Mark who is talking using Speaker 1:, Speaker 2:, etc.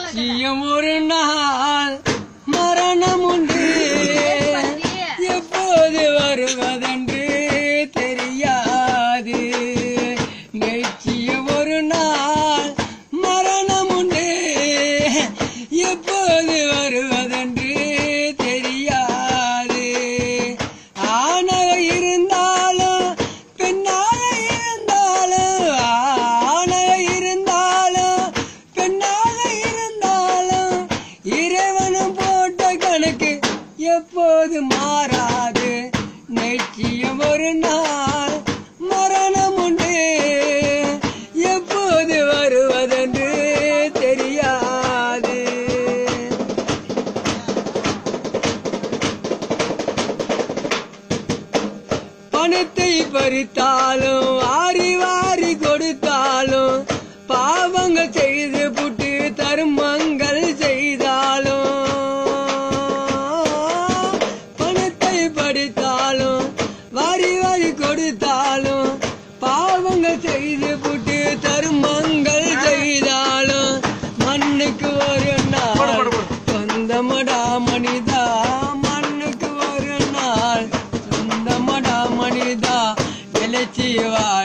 Speaker 1: நிச்சயம் ஒரு நாள் மரணம் உண்டு எப்போது வருவதென்று தெரியாது நிச்சயம் ஒரு நாள் மரணம் உண்டு எப்போது வருவதென்று தெரியாது ஆணாக இருந்தாலும் பெண்ணாக இருந்தாலும் ஆணாக இருந்தாலும் பெண்ணாக இருந்தாலும் இறைவனும் போட்ட கணக்கு எப்போது மாறாது நிச்சயம் ஒரு நாள் மரணம் உண்டு எப்போது வருவதென்று தெரியாது பணத்தை பறித்தாலும் வாரி வாரி கொடுத்தாலும் பாவங்கள் செய்து புட்டு தர்மங்கள் செய்தாலும் பணத்தை படித்தாலும் வாரி வாரி கொடுத்தாலும் பாவங்கள் செய்து புட்டு தர்மங்கள் செய்தாலும் மண்ணுக்கு ஒரு நாள் சொந்தமடா மனிதா மண்ணுக்கு ஒரு நாள் சொந்தமடா மனிதா நிலைச்சி வா